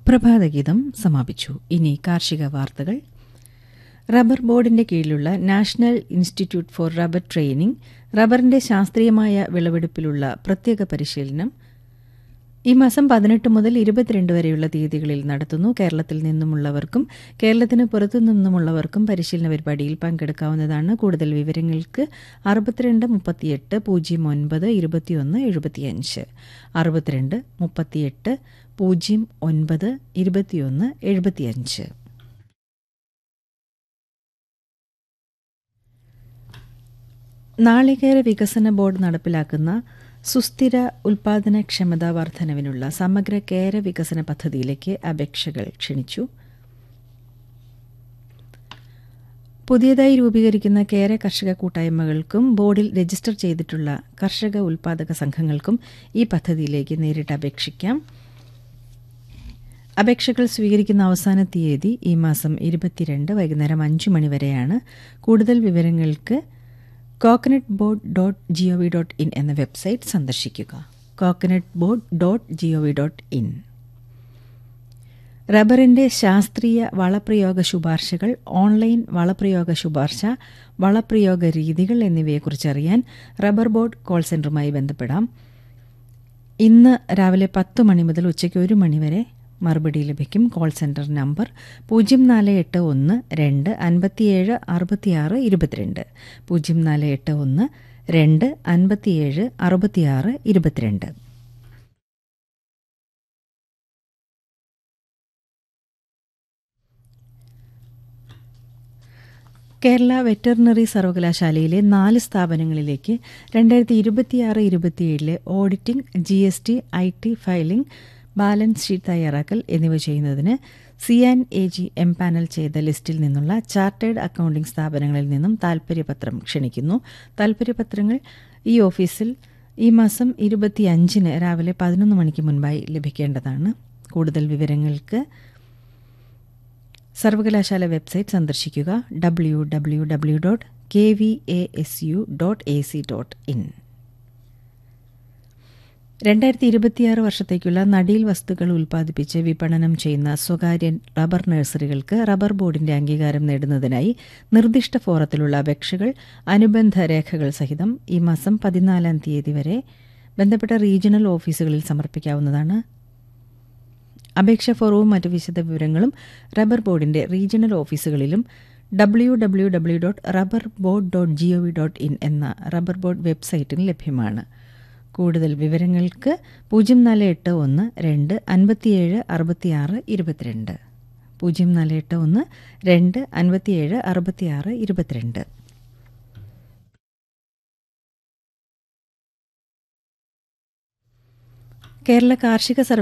പ്രഭാതഗീതം സമാപിച്ചു ഇനി കാർഷിക വാർത്തകൾ റബ്ബർ ബോർഡിന്റെ കീഴിലുള്ള national institute for rubber training റബ്ബറിന്റെ ശാസ്ത്രീയമായ വിളവെടുപ്പിലുള്ള പ്രത്യേക പരിശീലനം ഈ മാസം പതിനെട്ട് മുതൽ ഇരുപത്തിരണ്ട് വരെയുള്ള തീയതികളിൽ നടത്തുന്നു കേരളത്തിൽ നിന്നുമുള്ളവർക്കും കേരളത്തിന് പുറത്തു നിന്നുമുള്ളവർക്കും പരിശീലന പരിപാടിയിൽ പങ്കെടുക്കാവുന്നതാണ് കൂടുതൽ വിവരങ്ങൾക്ക് അറുപത്തിരണ്ട് മുപ്പത്തിയെട്ട് പൂജ്യം ഒൻപത് ഇരുപത്തിയൊന്ന് എഴുപത്തിയഞ്ച് അറുപത്തിരണ്ട് മുപ്പത്തിയെട്ട് പൂജ്യം ഒൻപത് ഇരുപത്തിയൊന്ന് എഴുപത്തിയഞ്ച് നാളികേര വികസന ബോർഡ് നടപ്പിലാക്കുന്ന സുസ്ഥിര ഉൽപാദനക്ഷമതാ വർധനവിനുള്ള സമഗ്ര കേര വികസന പദ്ധതിയിലേക്ക് അപേക്ഷകൾ ക്ഷണിച്ചു പുതിയതായി രൂപീകരിക്കുന്ന കേര കർഷക കൂട്ടായ്മകൾക്കും ബോർഡിൽ രജിസ്റ്റർ ചെയ്തിട്ടുള്ള കർഷക ഉൽപാദക സംഘങ്ങൾക്കും ഈ പദ്ധതിയിലേക്ക് നേരിട്ട് അപേക്ഷിക്കാം അപേക്ഷകൾ സ്വീകരിക്കുന്ന അവസാന തീയതി ഈ മാസം ഇരുപത്തിരണ്ട് വൈകുന്നേരം അഞ്ചു മണിവരെയാണ് കൂടുതൽ വിവരങ്ങൾക്ക് coconut board dot G O V dot in എന്ന വെബ്സൈറ്റ് സന്ദർശിക്കുക coconut board dot G O V dot in റബ്ബറിന്റെ ശാസ്ത്രീയ വളപ്രയോഗ ശുപാർശകൾ ഓൺലൈൻ വളപ്രയോഗ ശുപാർശ വളപ്രയോഗ രീതികൾ എന്നിവയെക്കുറിച്ച് അറിയാൻ റബ്ബർ ബോർഡ് കോൾ സെന്ററുമായി ബന്ധപ്പെടാം ഇന്ന് രാവിലെ പത്ത് മണി മുതൽ ഉച്ചയ്ക്ക് ഒരു മണിവരെ മറുപടി ലഭിക്കും കോൾ സെന്റർ നമ്പർ പൂജ്യം നാല് എട്ട് ഒന്ന് രണ്ട് അൻപത്തിയേഴ് അറുപത്തിയാറ് ഇരുപത്തിരണ്ട് പൂജ്യം നാല് എട്ട് ഒന്ന് രണ്ട് അൻപത്തിയേഴ് അറുപത്തിയാറ് ഇരുപത്തിരണ്ട് കേരള വെറ്ററിനറി സർവകലാശാലയിലെ നാല് സ്ഥാപനങ്ങളിലേക്ക് രണ്ടായിരത്തി ഇരുപത്തിയാറ് ഇരുപത്തിയേഴിലെ auditing G S T I T filing balance sheet തയ്യാറാക്കൽ എന്നിവ ചെയ്യുന്നതിന് C and A G M panel ചെയ്ത ലിസ്റ്റിൽ നിന്നുള്ള ചാർട്ടേഡ് അക്കൌണ്ടിംഗ് സ്ഥാപനങ്ങളിൽ നിന്നും താൽപ്പര്യപത്രം ക്ഷണിക്കുന്നു താൽപ്പര്യപത്രങ്ങൾ ഈ ഓഫീസിൽ ഈ മാസം ഇരുപത്തിയഞ്ചിന് രാവിലെ പതിനൊന്ന് മണിക്ക് മുൻപായി ലഭിക്കേണ്ടതാണ് കൂടുതൽ വിവരങ്ങൾക്ക് സർവകലാശാല വെബ്സൈറ്റ് സന്ദർശിക്കുക W W W dot K V A S U dot A C dot in രണ്ടായിരത്തി ഇരുപത്തിയാറ് വർഷത്തേക്കുള്ള നടീൽ വസ്തുക്കൾ ഉൽപ്പാദിപ്പിച്ച് വിപണനം ചെയ്യുന്ന സ്വകാര്യ റബ്ബർ നഴ്സറികൾക്ക് റബ്ബർ ബോർഡിന്റെ അംഗീകാരം നേടുന്നതിനായി നിർദ്ദിഷ്ട ഫോറത്തിലുള്ള അപേക്ഷകൾ അനുബന്ധ രേഖകൾ സഹിതം ഈ മാസം പതിനാലാം തീയതി വരെ ബന്ധപ്പെട്ട റീജിയണൽ ഓഫീസുകളിൽ സമർപ്പിക്കാവുന്നതാണ് അപേക്ഷാ ഫോറവും മറ്റ് വിശദ വിവരങ്ങളും റബ്ബർ ബോർഡിന്റെ റീജിയണൽ ഓഫീസുകളിലും W W W dot rubber board dot G O V dot in എന്ന റബ്ബർ ബോർഡ് വെബ്സൈറ്റിൽ ലഭ്യമാണ് കൂടുതൽ വിവരങ്ങൾക്ക് പൂജ്യം നാല് എട്ട് ഒന്ന് രണ്ട് അൻപത്തിയേഴ് അറുപത്തിയാറ് ഇരുപത്തിരണ്ട് പൂജ്യം നാല് എട്ട് ഒന്ന് രണ്ട് അൻപത്തിയേഴ് അറുപത്തിയാറ് ഇരുപത്തിരണ്ട് കേരള കാർഷിക സർവ